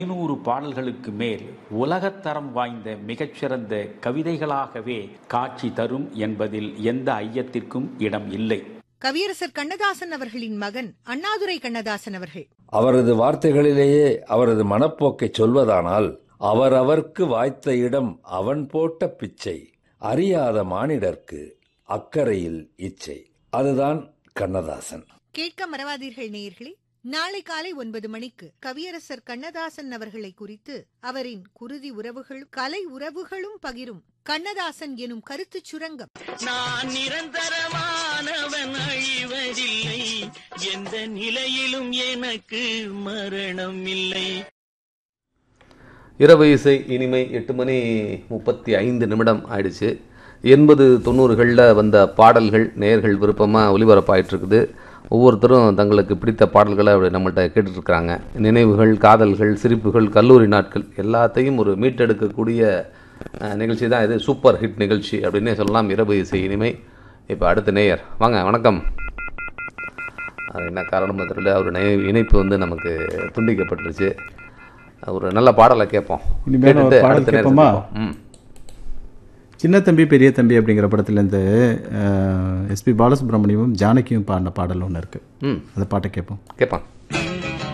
ஐநூறு பாடல்களுக்கு மேல் உலகத்தரம் வாய்ந்த மிகச்சிறந்த கவிதைகளாகவே காட்சி தரும் என்பதில் எந்த ஐயத்திற்கும் இடம் இல்லை கவியரசர் கண்ணதாசன் அவர்களின் மகன் அண்ணாதுரை கண்ணதாசன் அவர்கள் அவரது வார்த்தைகளிலேயே அவரது மனப்போக்கை சொல்வதானால் அவரவர்க்கு வாய்த்த இடம் அவன் போட்ட பிச்சை அறியாத மானிடர்க்கு அக்கறையில் இச்சை அதுதான் கண்ணதாசன் கேட்க மறவாதீர்கள் நேயர்களே நாளை காலை ஒன்பது மணிக்கு கவியரசர் கண்ணதாசன் அவர்களை குறித்து அவரின் குருதி உறவுகளும் கலை உறவுகளும் பகிரும் கண்ணதாசன் எனும் கருத்துச் சுரங்கம் நான் நிரந்தரமானவன் அழிவதில்லை எந்த நிலையிலும் எனக்கு மரணம் இல்லை இரவு இசை இனிமை எட்டு மணி முப்பத்தி ஐந்து நிமிடம் ஆயிடுச்சு எண்பது தொண்ணூறுகளில் வந்த பாடல்கள் நேர்கள் விருப்பமாக ஒளிபரப்பாயிட்டு இருக்குது ஒவ்வொருத்தரும் தங்களுக்கு பிடித்த பாடல்களை அப்படி நம்மள்ட்ட கேட்டுட்ருக்காங்க நினைவுகள் காதல்கள் சிரிப்புகள் கல்லூரி நாட்கள் எல்லாத்தையும் ஒரு மீட்டெடுக்கக்கூடிய அஹ், நிகழ்ச்சி தான் இது சூப்பர் ஹிட் நிகழ்ச்சி அப்படின்னே சொல்லலாம் இரவு இசை இனிமை இப்போ அடுத்த நேயர் வாங்க வணக்கம் அது என்ன காரணமோ தெரியல அவர் இணை- இணைப்பு வந்து நமக்கு துண்டிக்கப்பட்டுருச்சு ஒரு நல்ல பாடலை கேட்போம் இனிமேல் ஒரு கேட்டுட்டு பாடல் அடுத்த நேரம் கேட்போமா? சந்திப்போம். ம் சின்ன தம்பி பெரிய தம்பி அப்படிங்கிற படத்துலேருந்து எஸ்பி பாலசுப்ரமணியமும் ஜானகியும் பாடின பாடல் ஒன்று இருக்குது ம் அந்த பாட்டை கேட்போம் கேட்பான்